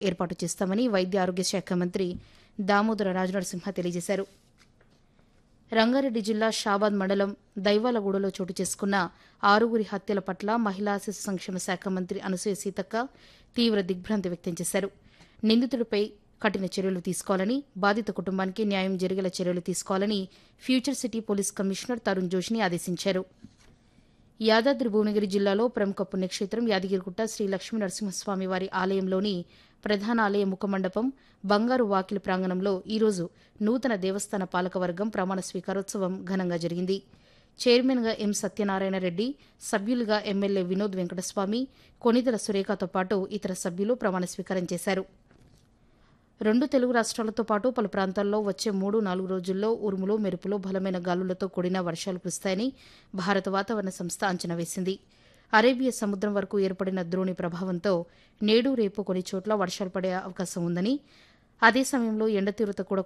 ఏర్పాటు చేస్తామని వైద్య ఆరోగ్య శాఖ మంత్రి దామోదర రాజనరసింహ తెలియజేశారు రంగారెడ్డి జిల్లా షాబాద్ మండలం దైవాలగూడలో చోటు చేసుకున్న ఆరుగురి హత్యల పట్ల మహిళా శిశు సంక్షేమ శాఖ మంత్రి అనసూయ సీతక్క తీవ్ర దిగ్భ్రాంతి వ్యక్తం చేశారు నిందితుడిపై కఠిన చర్యలు తీసుకోవాలని బాధిత కుటుంబానికి న్యాయం జరిగేలా చర్యలు తీసుకోవాలని future city police commissioner Tarun జోష్ని ఆదేశించారు యాదాద్రి భువనగిరి జిల్లాలో ప్రముఖ పుణ్యక్షేత్రం యాదగిరిగుట్ట శ్రీ లక్ష్మీ నరసింహస్వామి వారి ఆలయంలోని ప్రధాన ఆలయ ముఖమండపం బంగారు వాకిలి ప్రాంగణంలో ఈరోజు నూతన దేవస్థాన పాలకవర్గం ప్రమాణ స్వీకారోత్సవం ఘనంగా జరిగింది చైర్మన్గా ఎం సత్యనారాయణ రెడ్డి సభ్యులుగా ఎమ్మెల్యే వినోద్ వెంకటస్వామి కొనిదల సురేఖతో పాటు ఇతర సభ్యులు ప్రమాణ స్వీకారం చేశారు రెండు తెలుగు రాష్ట్రాలతో పాటు పలు ప్రాంతాల్లో వచ్చే మూడు నాలుగు రోజుల్లో ఉరుములు మెరుపులు బలమైన గాలులతో కూడిన వర్షాలు కురుస్తాయని భారత వాతావరణ సంస్థ అంచనా వేసింది అరేబియా సముద్రం వరకు ఏర్పడిన ద్రోణి ప్రభావంతో నేడు రేపు కొన్ని చోట్ల వర్షాలు పడే అవకాశం ఉందని అదే సమయంలో ఎండ తీవ్రత కూడా